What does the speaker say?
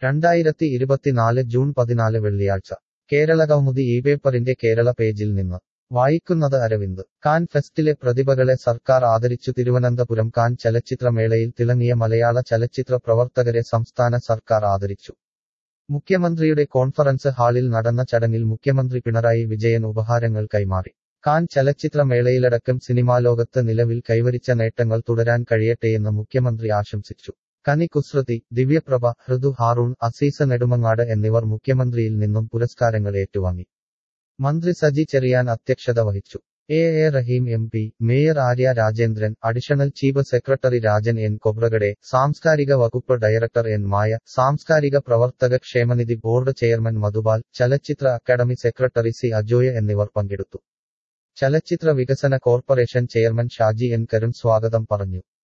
രണ്ടായിരത്തി ഇരുപത്തിനാല് ജൂൺ പതിനാല് വെള്ളിയാഴ്ച കേരളകൗമുദി ഈ പേപ്പറിന്റെ കേരള പേജിൽ നിന്ന് വായിക്കുന്നത് അരവിന്ദ് കാൻ ഫെസ്റ്റിലെ പ്രതിഭകളെ സർക്കാർ ആദരിച്ചു തിരുവനന്തപുരം കാൻ ചലച്ചിത്രമേളയിൽ തിളങ്ങിയ മലയാള ചലച്ചിത്ര പ്രവർത്തകരെ സംസ്ഥാന സർക്കാർ ആദരിച്ചു മുഖ്യമന്ത്രിയുടെ കോൺഫറൻസ് ഹാളിൽ നടന്ന ചടങ്ങിൽ മുഖ്യമന്ത്രി പിണറായി വിജയൻ ഉപഹാരങ്ങൾ കൈമാറി കാൻ ചലച്ചിത്രമേളയിലടക്കം സിനിമാലോകത്ത് നിലവിൽ കൈവരിച്ച നേട്ടങ്ങൾ തുടരാൻ കഴിയട്ടെയെന്ന് മുഖ്യമന്ത്രി ആശംസിച്ചു കനി കുസൃതി ദിവ്യപ്രഭ ഹൃദു ഹാറൂൺ അസീസ നെടുമങ്ങാട് എന്നിവർ മുഖ്യമന്ത്രിയിൽ നിന്നും പുരസ്കാരങ്ങൾ ഏറ്റുവാങ്ങി മന്ത്രി സജി ചെറിയാൻ അധ്യക്ഷത വഹിച്ചു A A Rahim M P mayor Arya Rajendran additional chief secretary Rajan N Khobragade സാംസ്കാരിക വകുപ്പ് ഡയറക്ടർ എൻ മായ സാംസ്കാരിക പ്രവർത്തക ക്ഷേമനിധി ബോർഡ് ചെയർമാൻ മധുപാൽ ചലച്ചിത്ര അക്കാദമി സെക്രട്ടറി സി അജോയ എന്നിവർ പങ്കെടുത്തു ചലച്ചിത്ര വികസന corporation chairman Shaji N Karun സ്വാഗതം പറഞ്ഞു